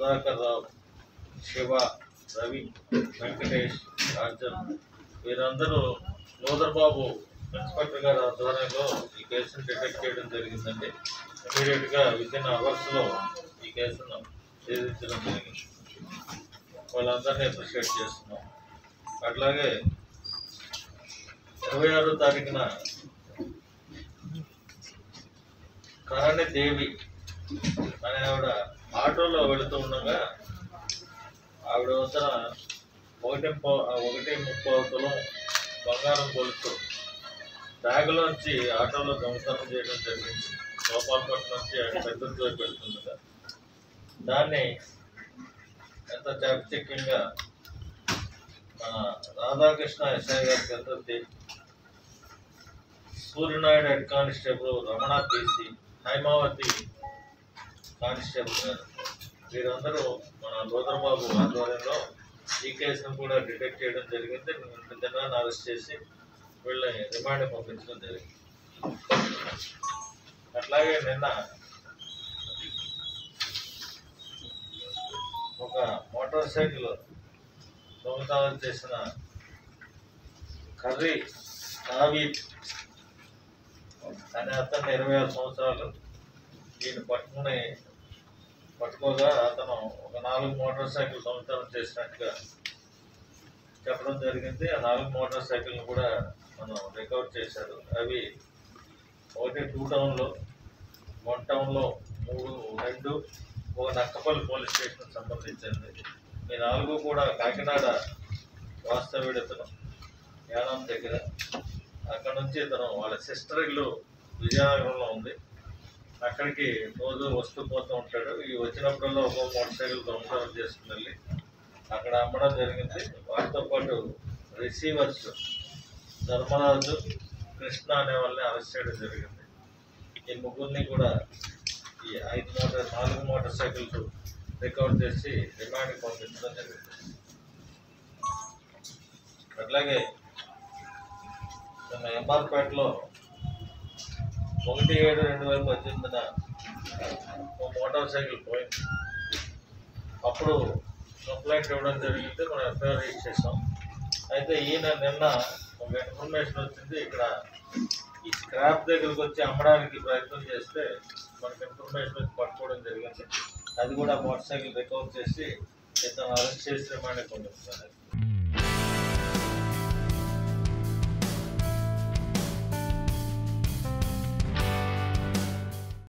సుధాకర్ రావు శివ రవి వెంకటేష్ రాజన్ వీరందరూ బాబు ఇన్స్పెక్టర్ గారి ఆధ్వర్యంలో ఈ కేసును డిటెక్ట్ చేయడం జరిగిందండి ఇమీడియట్గా విత్ ఇన్ అవర్స్లో ఈ కేసును ఛేదించడం జరిగింది వాళ్ళందరినీ అప్రిషియేట్ చేస్తున్నాం అట్లాగే ఇరవై ఆరో తారీఖున కరణి దేవి అనే ఆవిడ ఆటోలో వెళుతూ ఉండగా ఆవిడ వద్ద ఒకటి పా- ఒకటి ముప్పై తులం బంగారం కొలుస్తూ బ్యాగులోంచి ఆటోలో దొంగతనం చేయడం జరిగింది గోపాలపట్నం నుంచి ఆయన పెద్దతో పెడుతుండగా దాన్ని ఎంత చాకచక్యంగా మన రాధాకృష్ణ ఎస్ఐ గారి పెద్దది Suryanaidu head constable Ramana PC Haimavathi constable గారు వీరందరూ మన లోదరబాబు ఆధ్వర్యంలో ఈ కేసును కూడా డిటెక్ట్ చేయడం జరిగింది నిన్న దినాన్ని అరెస్ట్ చేసి వీళ్ళని రిమాండ్ పంపించడం జరిగింది అట్లాగే నిన్న ఒక మోటార్ సైకిల్ దొంగతనం చేసిన కర్రీ నావీద్ అనే అతను ఇరవై ఆరు సంవత్సరాలు ఈయన పట్టుకుని పట్టుకోగా అతను ఒక నాలుగు మోటార్ సైకిల్ దొంగతనం చేసినట్టుగా చెప్పడం జరిగింది ఆ నాలుగు మోటార్ సైకిల్ని కూడా మనం రికవర్ చేశారు అవి ఒకటి టూ టౌన్లో వన్ టౌన్లో మూడు రెండు ఒక నక్కపల్లి పోలీస్ స్టేషన్ సంబంధించింది ఈ నాలుగు కూడా కాకినాడ వాస్తవ్యుడు ఇతను యానం దగ్గర అక్కడ నుంచి ఇతను వాళ్ళ సిస్టర్ ఇల్లు విజయనగరంలో ఉంది అక్కడికి రోజు వస్తూ పోతూ ఉంటాడు ఈ వచ్చినప్పుడల్లా ఒక్కో మోటార్ సైకిల్ దొంగతనం చేసుకుని వెళ్ళి అక్కడ అమ్మడం జరిగింది వాటితో పాటు రిసీవర్స్ ధర్మరాజు కృష్ణ అనే వాళ్ళని అరెస్ట్ చేయడం జరిగింది ఈ ముగ్గురిని కూడా ఈ ఐదు మోటార్ నాలుగు మోటార్ సైకిల్స్ రికవర్ చేసి రిమాండ్కి పంపించడం జరిగింది అట్లాగే మన ఎంఆర్పేటలో ఒకటి ఏడు రెండు వేల పద్దెనిమిదిన ఒక మోటార్ సైకిల్ పోయింది అప్పుడు కంప్లైంట్ ఇవ్వడం జరిగింది మనం ఎఫ్ఐఆర్ రిజిస్టర్ చేసాం అయితే ఈయన నిన్న ఒక ఇన్ఫర్మేషన్ వచ్చింది ఇక్కడ ఈ స్క్రాప్ దగ్గరకు వచ్చి అమ్మడానికి ప్రయత్నం చేస్తే మనకి ఇన్ఫర్మేషన్ వచ్చి పట్టుకోవడం జరిగింది అది కూడా మోటార్ సైకిల్ రికవర్ చేసి ఇతను అరెస్ట్ చేసి రిమాండ్ పంపిస్తున్నారు